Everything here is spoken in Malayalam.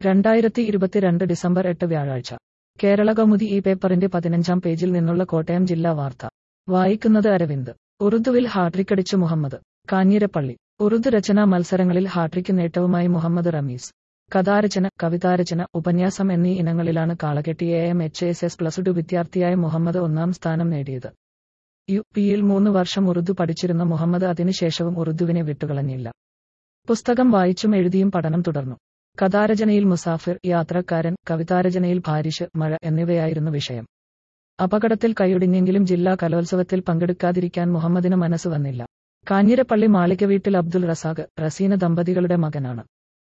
രണ്ടായിരത്തി ഇരുപത്തിരണ്ട് ഡിസംബർ എട്ട് വ്യാഴാഴ്ച കേരള കൗമുദി ഈ പേപ്പറിന്റെ പതിനഞ്ചാം പേജിൽ നിന്നുള്ള കോട്ടയം ജില്ലാ വാർത്ത വായിക്കുന്നത് അരവിന്ദ് ഉറുദുവിൽ ഹാട്രിക്കടിച്ച് മുഹമ്മദ് കാഞ്ഞിരപ്പള്ളി ഉറുദു രചനാ മത്സരങ്ങളിൽ ഹാട്രിക്ക് നേട്ടവുമായി മുഹമ്മദ് റമീസ് കഥാരചന കവിതാരചന ഉപന്യാസം എന്നീ ഇനങ്ങളിലാണ് Kalaketty A M H S S plus two വിദ്യാർത്ഥിയായ മുഹമ്മദ് ഒന്നാം സ്ഥാനം നേടിയത് യു പിയിൽ മൂന്ന് വർഷം ഉറുദു പഠിച്ചിരുന്ന മുഹമ്മദ് അതിനുശേഷവും ഉറുദുവിനെ വിട്ടുകളഞ്ഞില്ല പുസ്തകം വായിച്ചും എഴുതിയും പഠനം തുടർന്നു കഥാരചനയിൽ മുസാഫിർ യാത്രക്കാരൻ കവിതാരചനയിൽ ഭാരിഷ് മഴ എന്നിവയായിരുന്നു വിഷയം അപകടത്തിൽ കൈയൊടിഞ്ഞെങ്കിലും ജില്ലാ കലോത്സവത്തിൽ പങ്കെടുക്കാതിരിക്കാൻ മുഹമ്മദിന് മനസ്സ് വന്നില്ല കാഞ്ഞിരപ്പള്ളി മാളിക വീട്ടിൽ അബ്ദുൾ റസാഖ് റസീന ദമ്പതികളുടെ മകനാണ്